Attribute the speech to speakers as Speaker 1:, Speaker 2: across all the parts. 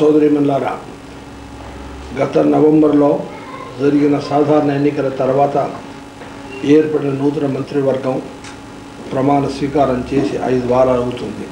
Speaker 1: సోదరిమన్లారా గత నవంబర్లో జరిగిన సాధారణ ఎన్నికల తర్వాత ఏర్పడిన నూతన మంత్రివర్గం ప్రమాణ స్వీకారం చేసి ఐదు వారాలు అవుతుంది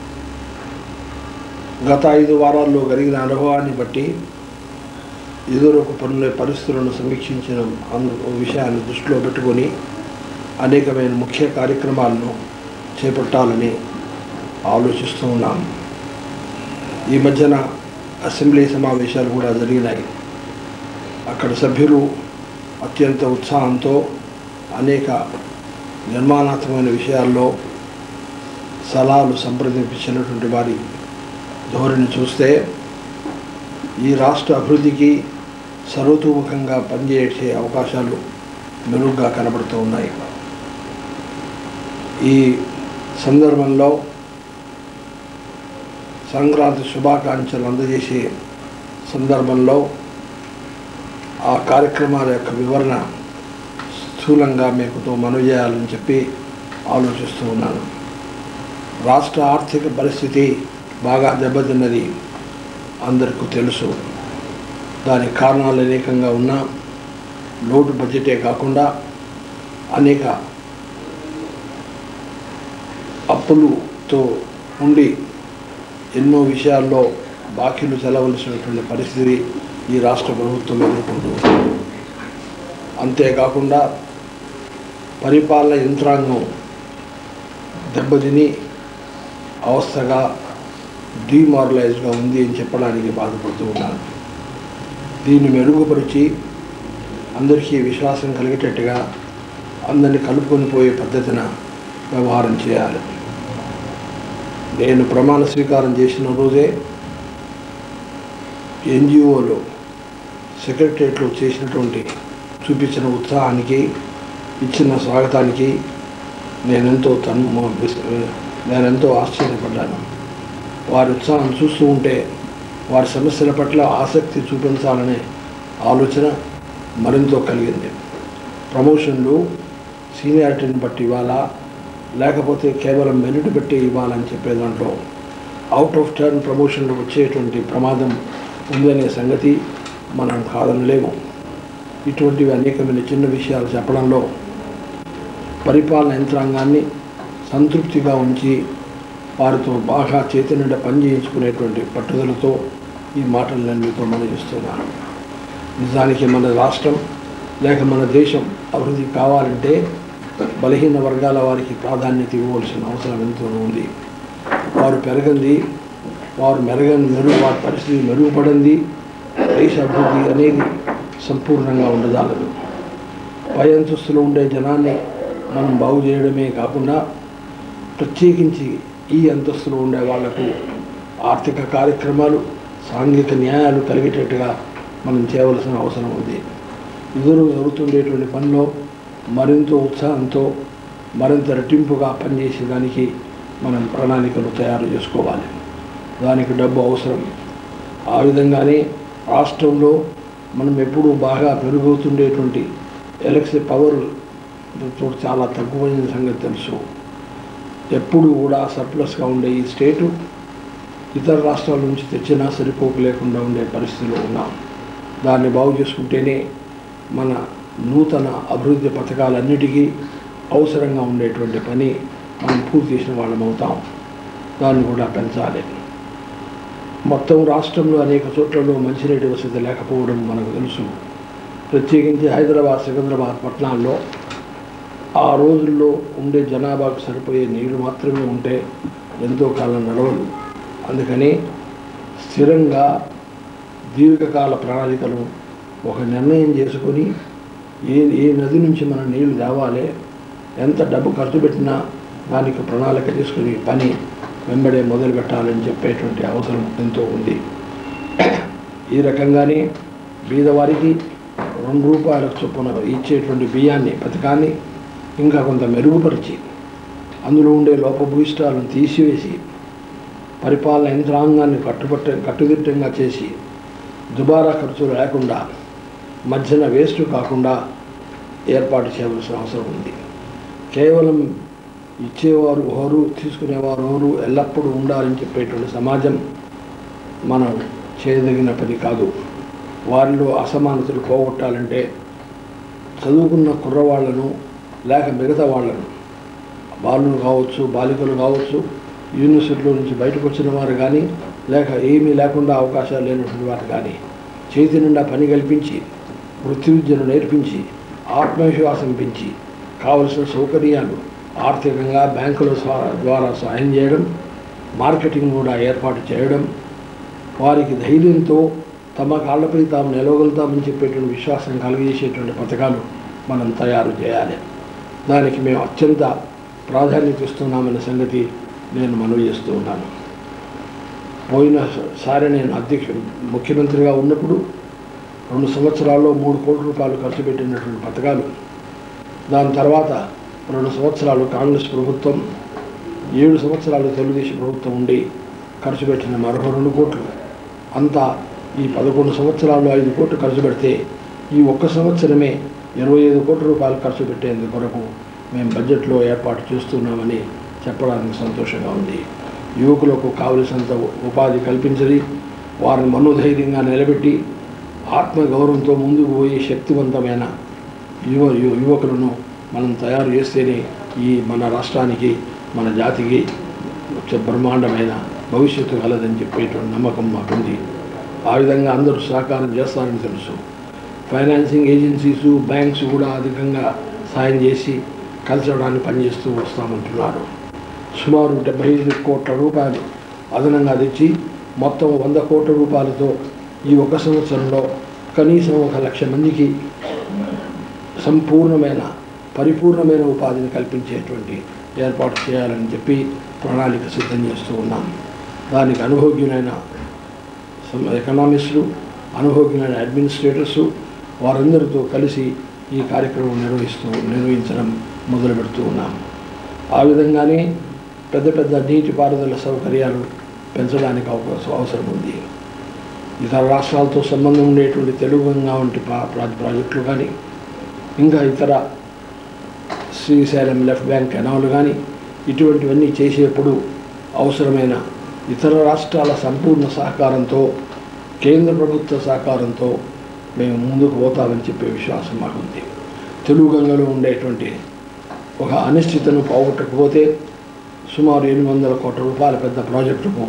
Speaker 1: గత ఐదు వారాల్లో కలిగిన అనుభవాన్ని బట్టి ఎదురొక పనుల పరిస్థితులను సమీక్షించిన అందు విషయాన్ని దృష్టిలో పెట్టుకొని అనేకమైన ముఖ్య కార్యక్రమాలను చేపట్టాలని ఆలోచిస్తూ ఉన్నాం ఈ మధ్యన అసెంబ్లీ సమావేశాలు కూడా జరిగినాయి అక్కడ సభ్యులు అత్యంత ఉత్సాహంతో అనేక నిర్మాణాత్మకమైన విషయాల్లో సలహాలు సంప్రదింపించినటువంటి వారి ధోరణి చూస్తే ఈ రాష్ట్ర అభివృద్ధికి సర్వతోముఖంగా పనిచేసే అవకాశాలు మెరుగ్గా కనబడుతూ ఉన్నాయి ఈ సందర్భంలో సంక్రాంతి శుభాకాంక్షలు అందజేసే సందర్భంలో ఆ కార్యక్రమాల యొక్క వివరణ స్థూలంగా మీకుతో మనవి చేయాలని చెప్పి ఆలోచిస్తూ ఉన్నాను రాష్ట్ర ఆర్థిక పరిస్థితి బాగా దెబ్బతిన్నది అందరికీ తెలుసు దానికి కారణాలు అనేకంగా ఉన్నా లోటు బడ్జెటే కాకుండా అనేక అప్పులతో ఉండి ఎన్నో విషయాల్లో బాకీలు చెల్లవలసినటువంటి పరిస్థితి ఈ రాష్ట్ర ప్రభుత్వం ఎదుర్కొంటూ అంతేకాకుండా పరిపాలన యంత్రాంగం దెబ్బతిని అవస్థగా డిమారలైజ్గా ఉంది అని చెప్పడానికి బాధపడుతూ ఉన్నాను దీన్ని మెరుగుపరిచి అందరికీ విశ్వాసం కలిగేటట్టుగా అందరిని కలుపుకొని పోయే పద్ధతిన వ్యవహారం చేయాలి నేను ప్రమాణ స్వీకారం చేసిన రోజే ఎన్జిఓలో సెక్రటరియట్లో చేసినటువంటి చూపించిన ఉత్సాహానికి ఇచ్చిన స్వాగతానికి నేనెంతో తన్ నేనెంతో ఆశ్చర్యపడ్డాను వారి ఉత్సాహం చూస్తూ ఉంటే వారి సమస్యల పట్ల ఆసక్తి చూపించాలనే ఆలోచన మరింత కలిగింది ప్రమోషన్లు సీనియారిటీని బట్టి ఇవ్వాలా లేకపోతే కేవలం మెరిట్ బట్టి ఇవ్వాలని చెప్పే దాంట్లో అవుట్ ఆఫ్ టర్న్ ప్రమోషన్లు వచ్చేటువంటి ప్రమాదం ఉందనే సంగతి మనం కాదనలేము ఇటువంటివి అనేకమైన చిన్న విషయాలు చెప్పడంలో పరిపాలన యంత్రాంగాన్ని సంతృప్తిగా ఉంచి వారితో బాగా చేతినిండా పని చేయించుకునేటువంటి పట్టుదలతో ఈ మాటలు నేను మీతో మనగిస్తున్నాను నిజానికి మన రాష్ట్రం లేక మన దేశం అభివృద్ధి కావాలంటే బలహీన వర్గాల వారికి ప్రాధాన్యత ఇవ్వవలసిన అవసరం ఎంతో ఉంది వారు పెరగంది వారు మెరగని మెరుగు వారి పరిస్థితి మెరుగుపడింది దేశ అభివృద్ధి అనేది సంపూర్ణంగా ఉండదాలదు పై అంతస్తులో ఉండే జనాన్ని మనం బాగు చేయడమే కాకుండా ప్రత్యేకించి ఈ అంతస్తులో ఉండే వాళ్లకు ఆర్థిక కార్యక్రమాలు సాంఘిక న్యాయాలు కలిగేటట్టుగా మనం చేయవలసిన అవసరం ఉంది ఎదురు జరుగుతుండేటువంటి పనిలో మరింత ఉత్సాహంతో మరింత రెట్టింపుగా పనిచేసేదానికి మనం ప్రణాళికలు తయారు చేసుకోవాలి దానికి డబ్బు అవసరం ఆ విధంగానే రాష్ట్రంలో మనం ఎప్పుడూ బాగా పెరుగుతుండేటువంటి ఎలక్షన్ పవర్ చాలా తక్కువైన సంగతి తెలుసు ఎప్పుడు కూడా సర్ప్లస్గా ఉండే ఈ స్టేటు ఇతర రాష్ట్రాల నుంచి తెచ్చినా సరిపోకు లేకుండా ఉండే పరిస్థితిలో ఉన్నాం దాన్ని బాగు చేసుకుంటేనే మన నూతన అభివృద్ధి పథకాలన్నిటికీ అవసరంగా ఉండేటువంటి పని మనం పూర్తి చేసిన వాళ్ళం అవుతాం దాన్ని కూడా పెంచాలి మొత్తం రాష్ట్రంలో అనేక చోట్లలో మంచినీటి వసతి లేకపోవడం మనకు తెలుసు ప్రత్యేకించి హైదరాబాద్ సికింద్రాబాద్ పట్టణాల్లో ఆ రోజుల్లో ఉండే జనాభాకు సరిపోయే నీళ్లు మాత్రమే ఉంటే ఎంతో కాలం నడవదు అందుకని స్థిరంగా దీర్ఘకాల ప్రణాళికలు ఒక నిర్ణయం చేసుకొని ఏ ఏ నది నుంచి మన నీళ్లు తేవాలి ఎంత డబ్బు ఖర్చు పెట్టినా దానికి ప్రణాళిక తీసుకుని పని వెంబడే మొదలు పెట్టాలని చెప్పేటువంటి అవసరం ఎంతో ఉంది ఈ రకంగానే బీదవారికి రెండు రూపాయలకు చొప్పున ఇచ్చేటువంటి బియ్యాన్ని పథకాన్ని ఇంకా కొంత మెరుగుపరిచి అందులో ఉండే లోపభూయిష్టాలను తీసివేసి పరిపాలన యంత్రాంగాన్ని కట్టుబట్ట కట్టుదిట్టంగా చేసి దుబారా ఖర్చులు లేకుండా మధ్యన వేస్ట్ కాకుండా ఏర్పాటు చేయవలసిన అవసరం ఉంది కేవలం ఇచ్చేవారు ఎవరు తీసుకునేవారు ఎవరు ఎల్లప్పుడూ ఉండాలని చెప్పేటువంటి సమాజం మనం చేయదగిన పని కాదు వారిలో అసమానతలు పోగొట్టాలంటే చదువుకున్న కుర్రవాళ్లను లేక మిగతా వాళ్ళను బాలులు కావచ్చు బాలికలు కావచ్చు యూనివర్సిటీలో నుంచి బయటకు వచ్చిన వారు కానీ లేక ఏమీ లేకుండా అవకాశాలు లేనటువంటి వారు కానీ చేతి నిండా పని కల్పించి వృత్తి విద్యను నేర్పించి ఆత్మవిశ్వాసం పెంచి కావలసిన సౌకర్యాలు ఆర్థికంగా బ్యాంకుల స్వా- ద్వారా సహాయం చేయడం మార్కెటింగ్ కూడా ఏర్పాటు చేయడం వారికి ధైర్యంతో తమ కాళ్ళపై తాము నిలవగలుగుతామని చెప్పేటువంటి విశ్వాసం కలిగజేసేటువంటి పథకాలు మనం తయారు చేయాలి దానికి మేము అత్యంత ప్రాధాన్యత ఇస్తున్నామనే సంగతి నేను మనవి చేస్తూ ఉన్నాను పోయినసారి నేను అధ్యక్ష ముఖ్యమంత్రిగా ఉన్నప్పుడు రెండు సంవత్సరాల్లో మూడు కోట్ల రూపాయలు ఖర్చు పెట్టినటువంటి పథకాలు దాని తర్వాత రెండు సంవత్సరాలు కాంగ్రెస్ ప్రభుత్వం ఏడు సంవత్సరాలు తెలుగుదేశం ప్రభుత్వం ఉండి ఖర్చు పెట్టిన మరో రెండు కోట్లు అంతా ఈ పదకొండు సంవత్సరాల్లో ఐదు కోట్లు ఖర్చు పెడితే ఈ ఒక్క సంవత్సరమే ఇరవై ఐదు కోట్ల రూపాయలు ఖర్చు పెట్టేందుకు కొరకు మేము బడ్జెట్లో ఏర్పాటు చేస్తున్నామని చెప్పడానికి సంతోషంగా ఉంది యువకులకు కావలసినంత ఉపాధి కల్పించది వారిని మనోధైర్యంగా నిలబెట్టి ఆత్మగౌరవంతో ముందుకు పోయి శక్తివంతమైన యువ యు- యువకులను మనం తయారు చేస్తేనే ఈ మన రాష్ట్రానికి మన జాతికి ఒక బ్రహ్మాండమైన భవిష్యత్తు కలదని చెప్పేటువంటి నమ్మకం మాకుంది ఆ విధంగా అందరూ సహకారం చేస్తారని తెలుసు ఫైనాన్సింగ్ ఏజెన్సీస్ బ్యాంక్స్ కూడా అధికంగా సాయం చేసి కలచడానికి పనిచేస్తూ వస్తామంటున్నారు సుమారు డెబ్బై ఐదు కోట్ల రూపాయలు అదనంగా తెచ్చి మొత్తం వంద కోట్ల రూపాయలతో ఈ ఒక సంవత్సరంలో కనీసం ఒక లక్ష మందికి సంపూర్ణమైన పరిపూర్ణమైన ఉపాధిని కల్పించేటువంటి ఏర్పాటు చేయాలని చెప్పి ప్రణాళిక సిద్ధం చేస్తూ ఉన్నాం దానికి అనుభోగ్యులైన సమ- ఎకనామిస్టులు అనుభోగ్యులైన అడ్మినిస్ట్రేటర్సు వారందరితో కలిసి ఈ కార్యక్రమం నిర్వహిస్తూ నిర్వహించడం మొదలు పెడుతూ ఉన్నాం ఆ విధంగానే పెద్ద పెద్ద నీటిపారుదల సౌకర్యాలు పెంచడానికి అవకాశం అవసరం ఉంది ఇతర రాష్ట్రాలతో సంబంధం ఉండేటువంటి తెలుగు గంగా వంటి ప్రా ప్రా- ప్రాజెక్టులు కానీ ఇంకా ఇతర శ్రీశైలం లెఫ్ట్ బ్యాంక్ కెనాల్ కానీ ఇటువంటివన్నీ చేసేప్పుడు అవసరమైన ఇతర రాష్ట్రాల సంపూర్ణ సహకారంతో కేంద్ర ప్రభుత్వ సహకారంతో మేము ముందుకు పోతామని చెప్పే విశ్వాసం మాకుంది తెలుగు గంగలో ఉండేటువంటి ఒక అనిశ్చితను పోగొట్టకపోతే సుమారు ఎనిమిది వందల కోట్ల రూపాయల పెద్ద ప్రాజెక్టుకు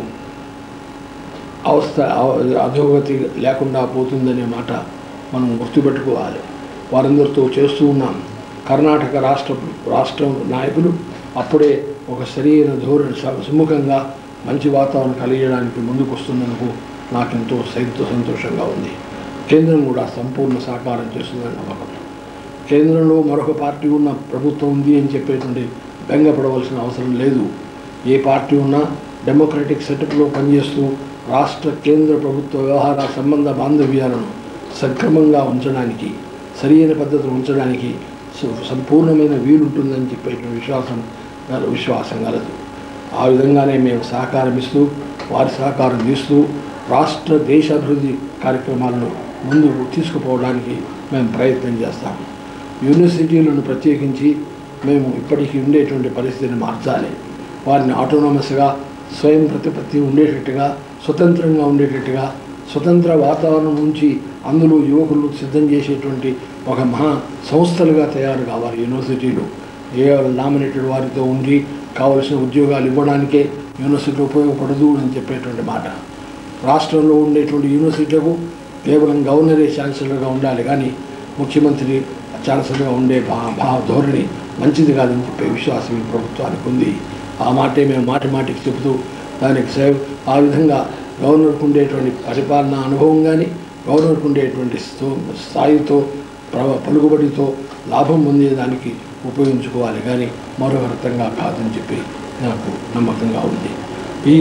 Speaker 1: అవస్థ అవ- అధోగతి లేకుండా పోతుందనే మాట మనం గుర్తుపెట్టుకోవాలి వారందరితో చేస్తూ ఉన్నాం కర్ణాటక రాష్ట్ర రాష్ట్ర నాయకులు అప్పుడే ఒక సరైన ధోరణి స- సుముఖంగా మంచి వాతావరణం కలిగించడానికి ముందుకు వస్తున్నందుకు నాకెంతో ఎంతో సంతోషంగా ఉంది కేంద్రం కూడా సంపూర్ణ సహకారం చేస్తుందని నమ్మకం కేంద్రంలో మరొక పార్టీ ఉన్న ప్రభుత్వం ఉంది అని చెప్పేటువంటి బెంగపడవలసిన అవసరం లేదు ఏ పార్టీ ఉన్నా డెమోక్రటిక్ సెటప్లో పనిచేస్తూ రాష్ట్ర కేంద్ర ప్రభుత్వ వ్యవహార సంబంధ బాంధవ్యాలను సక్రమంగా ఉంచడానికి సరియైన పద్ధతిలో ఉంచడానికి సు- సంపూర్ణమైన వీలుంటుందని చెప్పేటువంటి విశ్వాసం గల విశ్వాసం కలదు ఆ విధంగానే మేము సహకారం ఇస్తూ వారి సహకారం ఇస్తూ రాష్ట్ర దేశ అభివృద్ధి కార్యక్రమాలను ముందుకు తీసుకుపోవడానికి మేము ప్రయత్నం చేస్తాము యూనివర్సిటీలను ప్రత్యేకించి మేము ఇప్పటికీ ఉండేటువంటి పరిస్థితిని మార్చాలి వారిని ఆటోనమస్గా స్వయం ప్రతిపత్తి ఉండేటట్టుగా స్వతంత్రంగా ఉండేటట్టుగా స్వతంత్ర వాతావరణం నుంచి అందులో యువకులు సిద్ధం చేసేటువంటి ఒక మహా సంస్థలుగా తయారు కావాలి యూనివర్సిటీలు కేవలం నామినేటెడ్ వారితో ఉండి కావలసిన ఉద్యోగాలు ఇవ్వడానికే యూనివర్సిటీ ఉపయోగపడదు అని చెప్పేటువంటి మాట రాష్ట్రంలో ఉండేటువంటి యూనివర్సిటీలకు కేవలం గవర్నరే ఛాన్సలర్గా ఉండాలి కానీ ముఖ్యమంత్రి ఛాన్సలర్గా ఉండే భా భా ధోరణి మంచిది కాదని చెప్పే విశ్వాసం ఈ ప్రభుత్వానికి ఉంది ఆ మాటే మేము మాటి మాటికి చెబుతూ దానికి సేవ ఆ విధంగా గవర్నర్కు ఉండేటువంటి పరిపాలనా అనుభవం కానీ గవర్నర్కు ఉండేటువంటి స్థో- స్థాయితో ప్ర- పలుకుబడితో లాభం పొందేదానికి ఉపయోగించుకోవాలి కానీ మరో అర్థంగా కాదని చెప్పి నాకు నమ్మకంగా ఉంది ఈ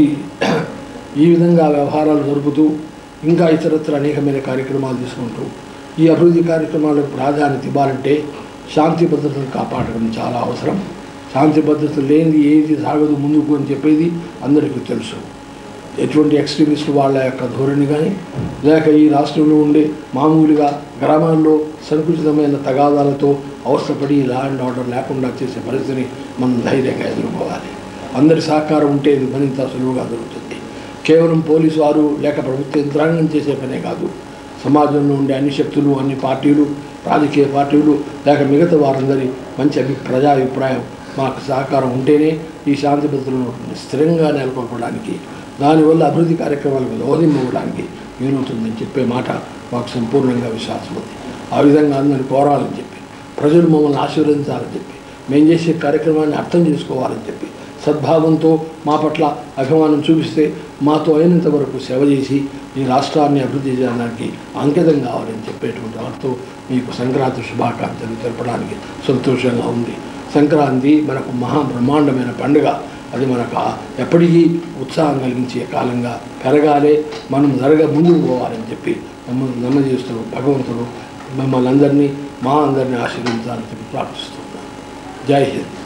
Speaker 1: ఈ విధంగా వ్యవహారాలు జరుపుతూ ఇంకా ఇతరత్ర అనేకమైన కార్యక్రమాలు తీసుకుంటూ ఈ అభివృద్ధి కార్యక్రమాలకు ప్రాధాన్యత ఇవ్వాలంటే శాంతి భద్రతలు కాపాడడం చాలా అవసరం శాంతి భద్రత లేనిది ఏది సాగదు ముందుకు అని చెప్పేది అందరికీ తెలుసు ఎటువంటి ఎక్స్ట్రీమిస్ట్ వాళ్ళ యొక్క ధోరణి కానీ లేక ఈ రాష్ట్రంలో ఉండే మామూలుగా గ్రామాల్లో సంకుచితమైన తగాదాలతో అవస్థపడి లా అండ్ ఆర్డర్ లేకుండా చేసే పరిస్థితిని మనం ధైర్యంగా ఎదుర్కోవాలి అందరి సహకారం ఉంటే ఇది మరింత సులువుగా దొరుకుతుంది కేవలం పోలీసు వారు లేక ప్రభుత్వ యంత్రాంగం చేసే పనే కాదు సమాజంలో ఉండే అన్ని శక్తులు అన్ని పార్టీలు రాజకీయ పార్టీలు లేక మిగతా వారందరి మంచి అభి ప్రజాభిప్రాయం మాకు సహకారం ఉంటేనే ఈ శాంతి భద్రతలను స్థిరంగా నెలకొల్పడానికి దానివల్ల అభివృద్ధి కార్యక్రమాలకు దోహదింపడానికి వీలవుతుందని చెప్పే మాట మాకు సంపూర్ణంగా విశ్వాసం ఉంది ఆ విధంగా అందరిని కోరాలని చెప్పి ప్రజలు మమ్మల్ని ఆశీర్వదించాలని చెప్పి మేము చేసే కార్యక్రమాన్ని అర్థం చేసుకోవాలని చెప్పి సద్భావంతో మా పట్ల అభిమానం చూపిస్తే మాతో అయినంత వరకు సేవ చేసి ఈ రాష్ట్రాన్ని అభివృద్ధి చేయడానికి అంకితం కావాలని చెప్పేటువంటి వారితో మీకు సంక్రాంతి శుభాకాంక్షలు తెలపడానికి సంతోషంగా ఉంది సంక్రాంతి మనకు మహా బ్రహ్మాండమైన పండుగ అది మనకు ఆ- ఎప్పటికీ ఉత్సాహం కలిగించే కాలంగా పెరగాలి మనం జరగ ముందుకు పోవాలని చెప్పి మమ్మల్ని నమ్మజేస్తూ భగవంతుడు మిమ్మల్ని అందరినీ మా అందరినీ ఆశీర్వదించాలని చెప్పి ప్రార్థిస్తున్నాను జై హింద్